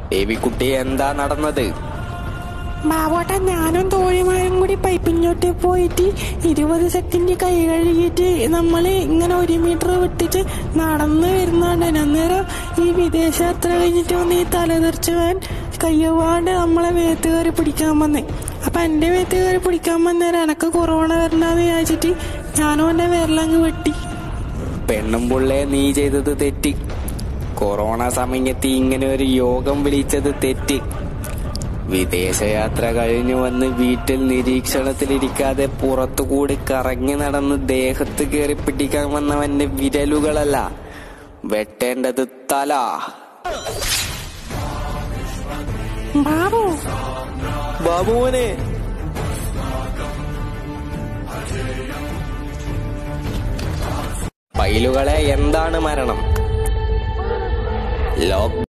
ദേവിക്കുട്ടി എന്താ നടന്നത് ബാബോട്ട ഞാനും തോഴിമാരും കൂടി പൈപ്പിഞ്ഞോട്ട് പോയിട്ട് ഇരുപത് സെക്കൻഡ് കൈ കഴുകിയിട്ട് നമ്മൾ ഇങ്ങനെ ഒരു മീറ്റർ വിട്ടിട്ട് നടന്ന് വരുന്നുണ്ട് അന്നേരം ഈ വിദേശയാത്ര കഴിഞ്ഞിട്ട് വന്ന് ഈ തലതെറിച്ചവൻ കയ്യവാണ്ട് നമ്മളെ വേത്ത് കയറി പിടിക്കാൻ വന്നേ അപ്പൊ എന്റെ വേത്ത് കയറി പിടിക്കാൻ വന്നേരം എനക്ക് കൊറോണ വരണ്ടെന്ന് വിചാരിച്ചിട്ട് ഞാനും എന്റെ വിരലങ്ങ് വെട്ടി പെണ്ണും പുള്ളേ നീ ചെയ്തത് തെറ്റ് കൊറോണ സമയത്ത് ഇങ്ങനെ ഒരു യോഗം വിളിച്ചത് തെറ്റ് വിദേശയാത്ര കഴിഞ്ഞു വന്ന് വീട്ടിൽ നിരീക്ഷണത്തിലിരിക്കാതെ പുറത്തുകൂടി കറങ്ങി നടന്ന് ദേഹത്ത് കയറി പിടിക്കാൻ വന്നവന്റെ വിരലുകളല്ല വെട്ടേണ്ടത് തല ബാബു ബാബുവിനെ പൈലുകളെ എന്താണ് മരണം ലോക്ക്